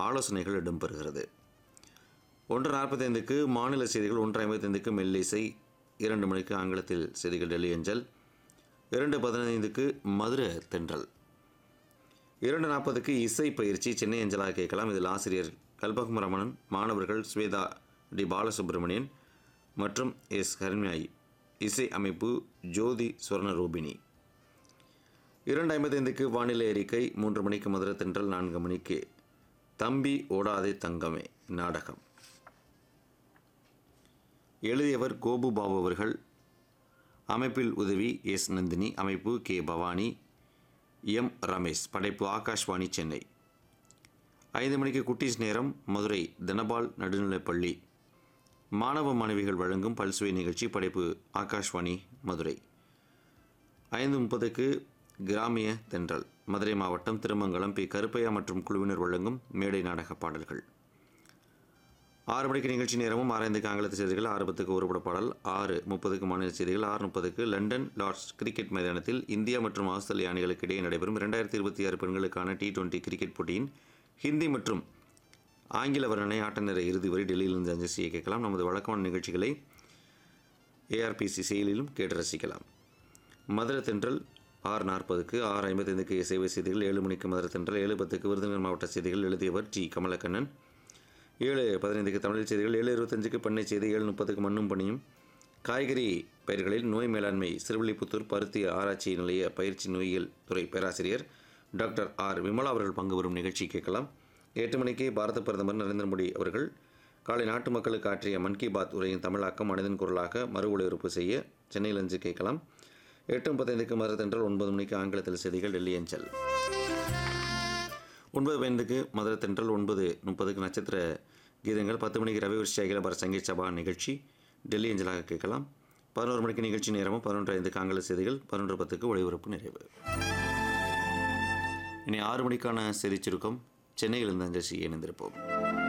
ஆலோசனைகள் இடம்பெறுகிறது ஒன்று நாற்பத்தைந்துக்கு மாநில செய்திகள் ஒன்று ஐம்பத்தைந்துக்கு மெல்லிசை இரண்டு மணிக்கு ஆங்கிலத்தில் செய்திகள் டெல்லி அஞ்சல் இரண்டு பதினைந்துக்கு மதுரை தென்றல் இரண்டு நாற்பதுக்கு இசை பயிற்சி சென்னை அஞ்சலாக கேட்கலாம் இதில் ஆசிரியர் கல்பகம் ரமணன் மாணவர்கள் ஸ்வேதா டி பாலசுப்ரமணியன் மற்றும் எஸ் ஹர்மியாய் இசை அமைப்பு ஜோதி சுவர்ணரூபிணி இரண்டு ஐம்பத்தைந்துக்கு வானிலை அறிக்கை மூன்று மணிக்கு மதுரை தென்றல் நான்கு மணிக்கு தம்பி ஓடாதே தங்கமே நாடகம் எழுதியவர் கோபு பாபு அவர்கள் அமைப்பில் உதவி எஸ் நந்தினி அமைப்பு கே பவானி எம் ரமேஷ் படைப்பு ஆகாஷ்வாணி சென்னை ஐந்து மணிக்கு குட்டீஸ் நேரம் மதுரை தனபால் நடுநிலைப்பள்ளி மாணவ மாணவிகள் வழங்கும் பல்சுவை நிகழ்ச்சி படைப்பு ஆகாஷ்வாணி மதுரை ஐந்து முப்பதுக்கு கிராமிய தென்றல் மதுரை மாவட்டம் திருமங்கலம் பி கருப்பையா மற்றும் குழுவினர் வழங்கும் மேடை நாடக பாடல்கள் ஆறு மணிக்கு நிகழ்ச்சி நேரமும் ஆரைந்துக்கு ஆங்கிலத்து செய்திகள் ஆறு பத்துக்கு ஒருபட பாடல் ஆறு முப்பதுக்கு மாநில செய்திகள் ஆறு முப்பதுக்கு லண்டன் லார்ட்ஸ் கிரிக்கெட் மைதானத்தில் இந்தியா மற்றும் ஆஸ்திரேலிய அணிகளுக்கு இடையே நடைபெறும் இரண்டாயிரத்தி இருபத்தி ஆறு பெண்களுக்கான டி டுவெண்டி கிரிக்கெட் போட்டியின் ஹிந்தி மற்றும் ஆங்கில வர்ணனை ஆட்ட நேர இறுதி வரை டெல்லியிலிருந்து அஞ்சல் செய்ய கேட்கலாம் நமது வழக்கமான நிகழ்ச்சிகளை ஏஆர்பிசி செயலிலும் கேட்டு ரசிக்கலாம் மதுரை தென்றல் ஆறு நாற்பதுக்கு ஆறு ஐம்பத்தைந்துக்கு இசைவை செய்திகள் ஏழு மணிக்கு மதுரை தென்றல் ஏழு பத்துக்கு விருதுநகர் மாவட்ட செய்திகள் எழுதியவர் டி கமலக்கண்ணன் ஏழு பதினைந்துக்கு தமிழ் செய்திகள் ஏழு இருபத்தஞ்சுக்கு பண்ணை செய்தி ஏழு முப்பதுக்கு மண்ணும் பணியும் காய்கறி பயிர்களில் நோய் மேலாண்மை சிறுவில்லிபுத்தூர் பருத்தி ஆராய்ச்சி நிலைய பயிற்சி நோயியல் துறை பேராசிரியர் டாக்டர் ஆர் விமலா அவர்கள் பங்கு பெறும் நிகழ்ச்சி கேட்கலாம் எட்டு மணிக்கு பாரத பிரதமர் நரேந்திர மோடி அவர்கள் காலை நாட்டு மக்களுக்கு ஆற்றிய மன் கி பாத் உரையின் தமிழாக்கம் மனிதன் குரலாக மறு ஒளிபரப்பு செய்ய சென்னையில் அஞ்சு கேட்கலாம் எட்டு முப்பத்தைந்துக்கு மதுரை தென்றல் ஒன்பது மணிக்கு ஆங்கிலத்தில் செய்திகள் டெல்லி அஞ்சல் ஒன்பது பதினைந்துக்கு மதுரை தென்றல் ஒன்பது முப்பதுக்கு நட்சத்திர கீதங்கள் பத்து மணிக்கு ரவி விஷய பார சங்கீத் சபா நிகழ்ச்சி டெல்லி அஞ்சலாக கேட்கலாம் பதினோரு மணிக்கு நிகழ்ச்சி நேரமும் பதினொன்று ஐந்துக்கு ஆங்கில செய்திகள் பதினொன்று பத்துக்கு ஒளிபரப்பு நிறைவு இனி ஆறு மணிக்கான செய்திச் சுருக்கம் சென்னையிலிருந்து அஞ்சல் செய்ய இணைந்திருப்போம்